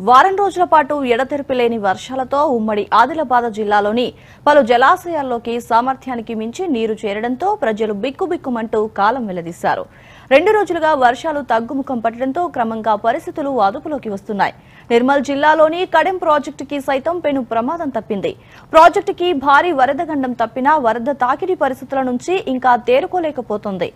వారం రోజుల పాటు ఎడతెరిపి లేని వర్షాలతో ఉమ్మడి ఆదిలాబాద్ జిల్లాలోని పలు జలాశయాల్లోకి సామర్థ్యానికి మించి నీరు చేరడంతో ప్రజలు బిక్కుబిక్కుమంటూ కాలం వెల్లదీశారు రెండు రోజులుగా వర్షాలు తగ్గుముఖం పట్టడంతో క్రమంగా పరిస్థితులు అదుపులోకి వస్తున్నాయి నిర్మల్ జిల్లాలోని కడెం ప్రాజెక్టుకి సైతం పెను ప్రమాదం తప్పింది ప్రాజెక్టుకి భారీ వరద గండం తప్పినా వరద తాకిడి పరిస్థితుల నుంచి ఇంకా తేరుకోలేకపోతోంది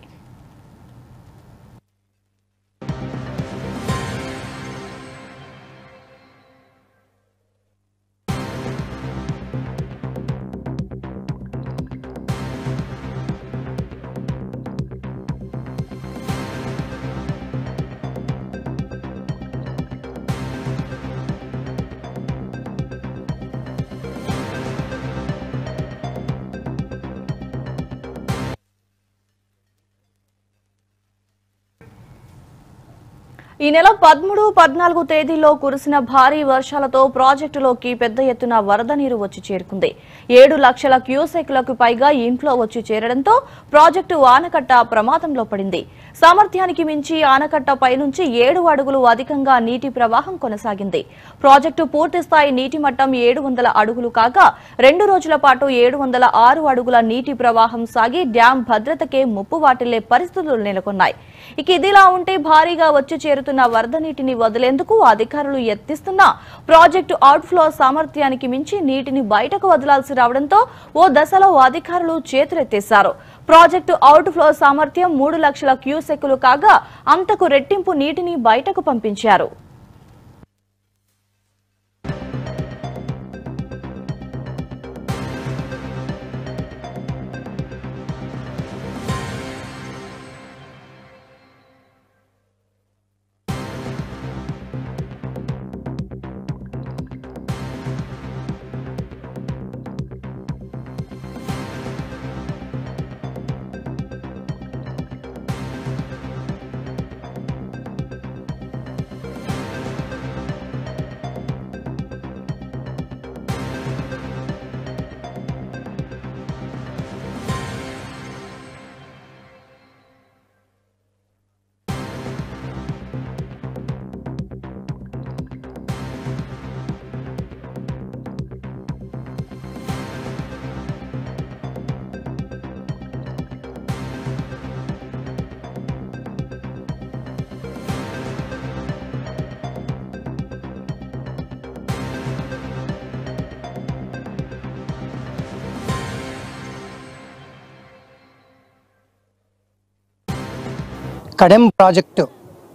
ఈ నెల పదమూడు పద్నాలుగు తేదీల్లో కురిసిన భారీ వర్షాలతో ప్రాజెక్టులోకి పెద్ద ఎత్తున వరద నీరు వచ్చి చేరుకుంది ఏడు లక్షల క్యూసెక్లకు పైగా ఇంట్లో వచ్చి చేరడంతో ప్రాజెక్టు ఆనకట్ట ప్రమాదంలో పడింది సామర్థ్యానికి మించి ఆనకట్ట పైనుంచి ఏడు అడుగులు అధికంగా నీటి ప్రవాహం కొనసాగింది ప్రాజెక్టు పూర్తి స్థాయి నీటి మట్టం ఏడు వందల అడుగులు కాగా రెండు రోజుల పాటు ఏడు వందల ఆరు అడుగుల నీటి ప్రవాహం సాగి డ్యాం భద్రతకే ముప్పు వాటిల్లే పరిస్థితులు నెలకొన్నాయి ఇక ఇదిలా ఉంటే భారీగా వచ్చి చేరుతున్న వరద నీటిని వదిలేందుకు అధికారులు యత్నిస్తున్నా ప్రాజెక్టు అవుట్ఫ్లో సామర్థ్యానికి మించి నీటిని బయటకు వదలాల్సి రావడంతో ఓ దశలో అధికారులు చేతులెత్తేశారు ప్రాజెక్టు అవుట్ఫ్లో సామర్థ్యం మూడు లక్షల క్యూసెక్కులు కాగా అంతకు రెట్టింపు నీటిని బయటకు పంపించారు కడెం ప్రాజెక్టు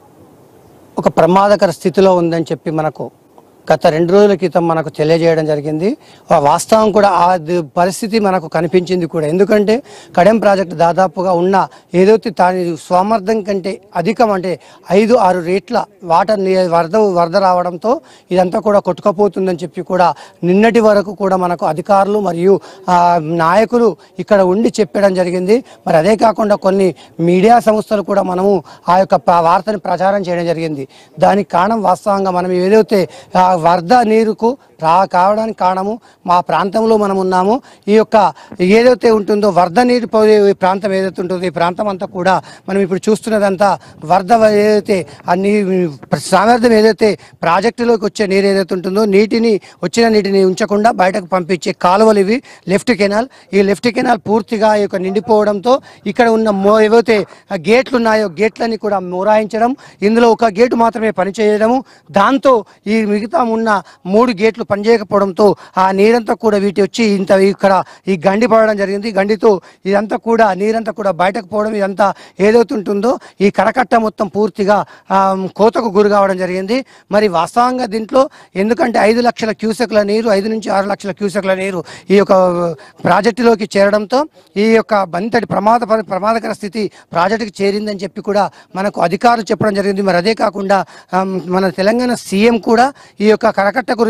ఒక ప్రమాదకర స్థితిలో ఉందని చెప్పి మనకు గత రెండు రోజుల క్రితం మనకు తెలియజేయడం జరిగింది ఆ వాస్తవం కూడా ఆ ది- పరిస్థితి మనకు కనిపించింది కూడా ఎందుకంటే కడెం ప్రాజెక్టు దాదాపుగా ఉన్న ఏదైతే దాని సామర్థ్యం కంటే అధికం అంటే ఐదు ఆరు రేట్ల వాటర్ ని- వరద వరద రావడంతో ఇదంతా కూడా కొట్టుకపోతుందని చెప్పి కూడా నిన్నటి వరకు కూడా మనకు అధికారులు మరియు ఆ, నాయకులు ఇక్కడ ఉండి చెప్పడం జరిగింది మరి అదే కాకుండా కొన్ని మీడియా సంస్థలు కూడా మనము ఆ యొక్క ప- వార్తని ప్రచారం చేయడం జరిగింది దానికి కారణం వాస్తవంగా మనం ఏదైతే ఆ వరద నీరుకు రా కావడానికి కారణము మా ప్రాంతంలో మనం ఉన్నాము ఈ యొక్క ఏదైతే ఉంటుందో వరద నీరు పోయే ఈ ప్రాంతం ఏదైతే ఉంటుందో ఈ ప్రాంతం అంతా కూడా మనం ఇప్పుడు చూస్తున్నదంతా వరద ఏదైతే ఆ నీ సామర్థ్యం ఏదైతే ప్రాజెక్టులోకి వచ్చే నీరు ఏదైతే ఉంటుందో నీటిని వచ్చిన నీటిని ఉంచకుండా బయటకు పంపించే కాలువలు ఇవి లెఫ్ట్ కెనాల్ ఈ లెఫ్ట్ కెనాల్ పూర్తిగా ఈ యొక్క నిండిపోవడంతో ఇక్కడ ఉన్న మో ఏవైతే ఆ గేట్లు ఉన్నాయో గేట్లని కూడా మొరాయించడం ఇందులో ఒక గేటు మాత్రమే పనిచేయడము దాంతో ఈ మిగతా ఉన్న మూడు గేట్లు పనిచేయకపోవడంతో ఆ నీరంతా కూడా వీటి వచ్చి ఇంత ఇక్కడ ఈ గండి పడడం జరిగింది ఈ గండితో ఇదంతా కూడా నీరంతా కూడా బయటకు పోవడం ఇదంతా ఏదైతే ఉంటుందో ఈ కరకట్ట మొత్తం పూర్తిగా ఆ, కోతకు గురి కావడం జరిగింది మరి వాస్తవంగా దీంట్లో ఎందుకంటే ఐదు లక్షల క్యూసెక్ల నీరు ఐదు నుంచి ఆరు లక్షల క్యూసెక్ల నీరు ఈ యొక్క ప్రాజెక్టులోకి చేరడంతో ఈ యొక్క బంతటి ప్రమాద ప్రమాదకర స్థితి ప్రాజెక్టుకి చేరిందని చెప్పి కూడా మనకు అధికారులు చెప్పడం జరిగింది మరి అదే కాకుండా ఆమ్, మన తెలంగాణ సీఎం కూడా ఈ యొక్క కరకట్ట గురించి ఎప్పుడు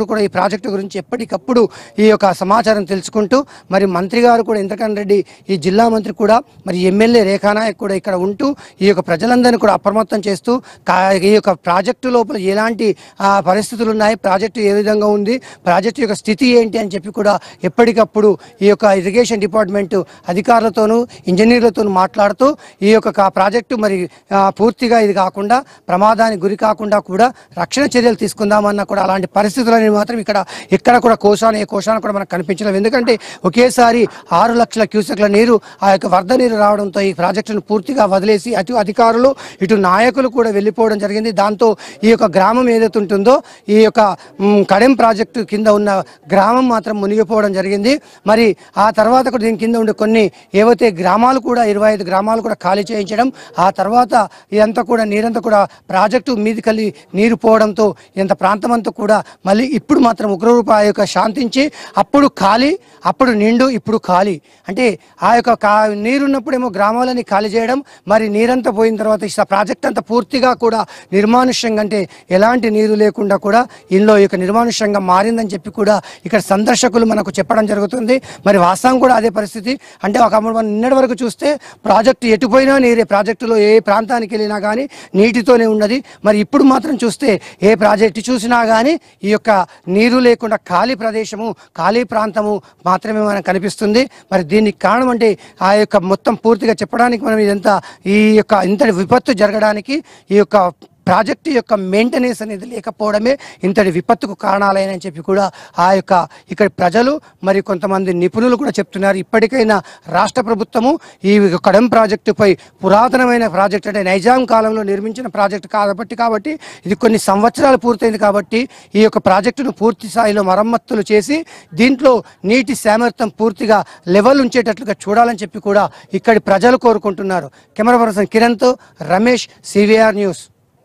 కూడా ఈ ప్రాజెక్టు గురించి ఎప్పటికప్పుడు ఈ యొక్క సమాచారం తెలుసుకుంటూ మరి మంత్రి గారు కూడా ఇంద్రకరణ్ రెడ్డి ఈ జిల్లా మంత్రి కూడా మరి ఎమ్మెల్యే రేఖానాయక్ కూడా ఇక్కడ ఉంటూ ఈ యొక్క ప్రజలందరినీ కూడా అప్రమత్తం చేస్తూ కా- ఈ యొక్క ప్రాజెక్టు లోపల ఎలాంటి ఆ, పరిస్థితులు ఉన్నాయి ప్రాజెక్టు ఏ విధంగా ఉంది ప్రాజెక్టు యొక్క స్థితి ఏంటి అని చెప్పి కూడా ఎప్పటికప్పుడు ఈ యొక్క ఇరిగేషన్ డిపార్ట్మెంట్ అధికారులతోనూ ఇంజనీర్లతోనూ మాట్లాడుతూ ఈ యొక్క కా- ప్రాజెక్టు మరి ఆ, పూర్తిగా ఇది కాకుండా ప్రమాదానికి గురి కాకుండా కూడా రక్షణ చర్యలు తీసుకుందామన్నా కూడా అలాంటి పరిస్థితులని మాత్రం ఇక్కడ ఎక్కడ కూడా కోశాన ఏ కోశాన కూడా మనకు కనిపించలేదు ఎందుకంటే ఒకేసారి ఆరు లక్షల క్యూసెక్ల నీరు ఆ యొక్క వరద నీరు రావడంతో ఈ ప్రాజెక్టును పూర్తిగా వదిలేసి అటు అధికారులు ఇటు నాయకులు కూడా వెళ్ళిపోవడం జరిగింది దాంతో ఈ యొక్క గ్రామం ఏదైతే ఉంటుందో ఈ యొక్క మ్, కడెం ప్రాజెక్టు కింద ఉన్న గ్రామం మాత్రం మునిగిపోవడం జరిగింది మరి ఆ తర్వాత కూడా దీని కింద ఉండే కొన్ని ఏవైతే గ్రామాలు కూడా ఇరవై ఐదు గ్రామాలు కూడా ఖాళీ చేయించడం ఆ తర్వాత ఇదంతా కూడా నీరంతా కూడా ప్రాజెక్టు మీదికెళ్ళి నీరు పోవడంతో ఇంత ప్రాంతం అంతా కూడా మళ్ళీ ఇప్పుడు మాత్రం ఉగ్రరూప ఆ యొక్క శాంతించి అప్పుడు ఖాళీ అప్పుడు నిండు ఇప్పుడు ఖాళీ అంటే ఆ యొక్క కా నీరున్నప్పుడేమో గ్రామాలని ఖాళీ చేయడం మరి నీరంతా పోయిన తర్వాత ఈ ప్రాజెక్ట్ అంతా పూర్తిగా కూడా నిర్మానుష్యంగా అంటే ఎలాంటి నీరు లేకుండా కూడా ఇందులో ఈ యొక్క నిర్మానుష్యంగా మారిందని చెప్పి కూడా ఇక్కడ సందర్శకులు మనకు చెప్పడం జరుగుతుంది మరి వాస్తవం కూడా అదే పరిస్థితి అంటే ఒక మనం నిన్నటి వరకు చూస్తే ప్రాజెక్టు ఎటుపోయినా నీరే ప్రాజెక్టులో ఏ ప్రాంతానికి వెళ్ళినా కానీ నీటితోనే ఉన్నది మరి ఇప్పుడు మాత్రం చూస్తే ఏ ప్రాజెక్టు చూసినా కానీ ఈ యొక్క నీరు లేకుండా ఖాళీ ప్రదేశము ఖాళీ ప్రాంతము మాత్రమే మనకు కనిపిస్తుంది మరి దీనికి కారణం అంటే ఆ యొక్క మొత్తం పూర్తిగా చెప్పడానికి మనం ఇదంతా ఈ యొక్క ఇంతటి విపత్తు జరగడానికి ఈ యొక్క ప్రాజెక్టు యొక్క మెయింటెనెన్స్ అనేది లేకపోవడమే ఇంతటి విపత్తుకు కారణాలైనని చెప్పి కూడా ఆ యొక్క ఇక్కడ ప్రజలు మరి కొంతమంది నిపుణులు కూడా చెప్తున్నారు ఇప్పటికైనా రాష్ట్ర ప్రభుత్వము ఈ కడెం ప్రాజెక్టుపై పురాతనమైన ప్రాజెక్ట్ అంటే నైజాం కాలంలో నిర్మించిన ప్రాజెక్టు కాబట్టి కాబట్టి ఇది కొన్ని సంవత్సరాలు పూర్తయింది కాబట్టి ఈ యొక్క ప్రాజెక్టును పూర్తి స్థాయిలో మరమ్మతులు చేసి దీంట్లో నీటి సామర్థ్యం పూర్తిగా లెవెల్ ఉంచేటట్లుగా చూడాలని చెప్పి కూడా ఇక్కడి ప్రజలు కోరుకుంటున్నారు కెమెరా పర్సన్ కిరణ్తో రమేష్ సివిఆర్ న్యూస్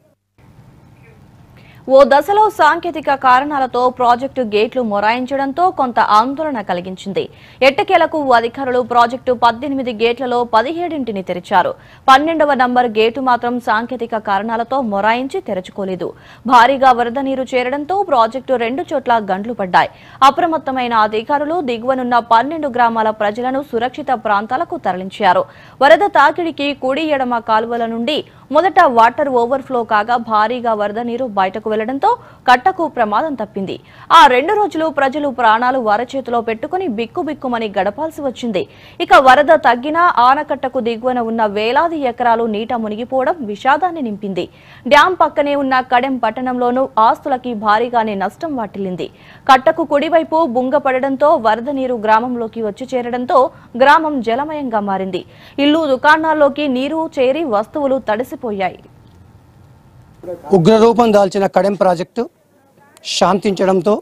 ఓ దశలో సాంకేతిక కారణాలతో ప్రాజెక్టు గేట్లు మొరాయించడంతో కొంత ఆందోళన కలిగించింది ఎట్టకేలకు అధికారులు ప్రాజెక్టు పద్దెనిమిది గేట్లలో పదిహేడింటిని తెరిచారు పన్నెండవ నంబర్ గేటు మాత్రం సాంకేతిక కారణాలతో మొరాయించి తెరుచుకోలేదు భారీగా వరద నీరు చేరడంతో ప్రాజెక్టు రెండు చోట్ల గండ్లు పడ్డాయి అప్రమత్తమైన అధికారులు దిగువనున్న పన్నెండు గ్రామాల ప్రజలను సురక్షిత ప్రాంతాలకు తరలించారు వరద తాకిడికి కుడి ఎడమ కాలువల నుండి మొదట వాటర్ ఓవర్ఫ్లో కాగా భారీగా వరద నీరు బయటకు వెళ్లడంతో కట్టకు ప్రమాదం తప్పింది ఆ రెండు రోజులు ప్రజలు ప్రాణాలు వరచేతిలో పెట్టుకుని బిక్కుబిక్కుమని గడపాల్సి వచ్చింది ఇక వరద తగ్గినా ఆనకట్టకు దిగువన ఉన్న వేలాది ఎకరాలు నీట మునిగిపోవడం విషాదాన్ని నింపింది డ్యాం పక్కనే ఉన్న కడెం పట్టణంలోనూ ఆస్తులకి భారీగానే నష్టం వాటిల్లింది కట్టకు కుడివైపు బుంగ పడడంతో వరద నీరు గ్రామంలోకి వచ్చి చేరడంతో గ్రామం జలమయంగా మారింది ఇల్లు దుకాణాల్లోకి నీరు చేరి వస్తువులు తడిసిపోయాయి ఉగ్రరూపం దాల్చిన కడెం ప్రాజెక్టు శాంతించడంతో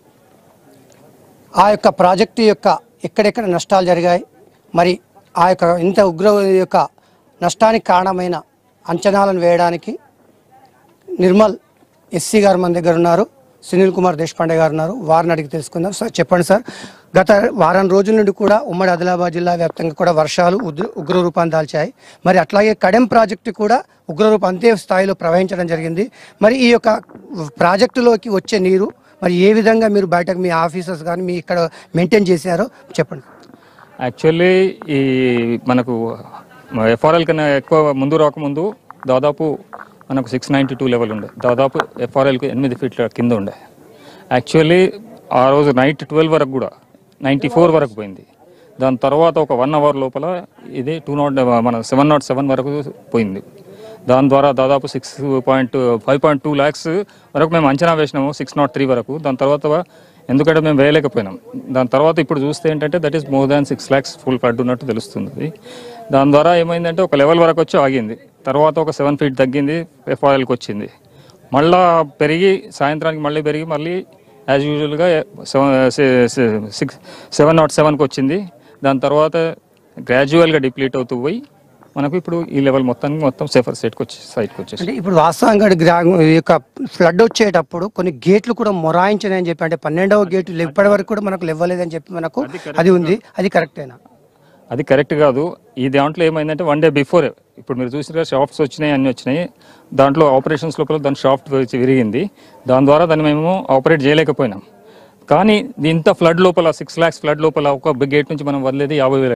ఆ యొక్క ప్రాజెక్టు యొక్క ఎక్కడెక్కడ నష్టాలు జరిగాయి మరి ఆ యొక్క ఇంత ఉగ్ర యొక్క నష్టానికి కారణమైన అంచనాలను వేయడానికి నిర్మల్ ఎస్సీ గారు మన దగ్గర ఉన్నారు సునీల్ కుమార్ దేశపాండే గారు ఉన్నారు వారిని అడిగి తెలుసుకుందాం సార్ చెప్పండి సార్ గత వారం రోజుల నుండి కూడా ఉమ్మడి ఆదిలాబాద్ జిల్లా వ్యాప్తంగా కూడా వర్షాలు ఉగ్ర ఉగ్ర రూపాన్ని దాల్చాయి మరి అట్లాగే కడెం ప్రాజెక్టు కూడా ఉగ్రరూపం అంతే స్థాయిలో ప్రవహించడం జరిగింది మరి ఈ యొక్క ప్రాజెక్టులోకి వచ్చే నీరు మరి ఏ విధంగా మీరు బయటకు మీ ఆఫీసర్స్ కానీ మీ ఇక్కడ మెయింటైన్ చేశారో చెప్పండి యాక్చువల్లీ ఈ మనకు ఎఫ్ఆర్ఎల్ కన్నా ఎక్కువ ముందు రాకముందు దాదాపు మనకు సిక్స్ నైంటీ టూ లెవెల్ ఉండే దాదాపు ఎఫ్ఆర్ఎల్కి ఎనిమిది ఫీట్ల కింద ఉండే యాక్చువల్లీ ఆ రోజు నైట్ ట్వెల్వ్ వరకు కూడా నైంటీ ఫోర్ వరకు పోయింది దాని తర్వాత ఒక వన్ అవర్ లోపల ఇది టూ నాట్ మన సెవెన్ నాట్ సెవెన్ వరకు పోయింది దాని ద్వారా దాదాపు six point five point two lakhs వరకు మేము అంచనా వేసినాము సిక్స్ నాట్ త్రీ వరకు దాని తర్వాత ఎందుకంటే మేము వేయలేకపోయినాం దాని తర్వాత ఇప్పుడు చూస్తే ఏంటంటే that is more than six lakhs full flood ఉన్నట్టు తెలుస్తుంది దాని ద్వారా ఏమైందంటే ఒక లెవెల్ వరకు వచ్చి ఆగింది తర్వాత ఒక సెవెన్ ఫీట్ తగ్గింది ఎఫ్ఆర్ఎల్కి వచ్చింది మళ్ళా పెరిగి సాయంత్రానికి మళ్ళీ పెరిగి మళ్ళీ యాజ్ యూజువల్గా సెవెన్ సిక్స్ సెవెన్ నాట్ సెవెన్కి వచ్చింది దాని తర్వాత గ్రాడ్యువల్గా డిప్లీట్ అవుతూ పోయి మనకు ఇప్పుడు ఈ లెవెల్ మొత్తానికి మొత్తం సేఫర్ సైట్కి వచ్చి సైట్కి వచ్చేసి అంటే ఇప్పుడు వాస్తవంగా గ్రా ఈ యొక్క ఫ్లడ్ వచ్చేటప్పుడు కొన్ని గేట్లు కూడా మొరాయించినాయి అని చెప్పి అంటే పన్నెండవ గేటు ఇప్పటి వరకు కూడా మనకు ఇవ్వలేదని చెప్పి మనకు అది ఉంది అది కరెక్టేనా అది కరెక్ట్ కాదు ఈ దాంట్లో ఏమైందంటే వన్ డే బిఫోర్ ఇప్పుడు మీరు చూసిన షాఫ్ట్స్ వచ్చినాయి అన్ని వచ్చినాయి దాంట్లో ఆపరేషన్స్ లోపల దాని షాఫ్ట్ విరిగింది దాని ద్వారా దాన్ని మేము ఆపరేట్ చేయలేకపోయినాం కానీ ఇంత ఫ్లడ్ లోపల సిక్స్ ల్యాక్స్ ఫ్లడ్ లోపల ఒక గేట్ నుంచి మనం వదిలేది యాభై వేల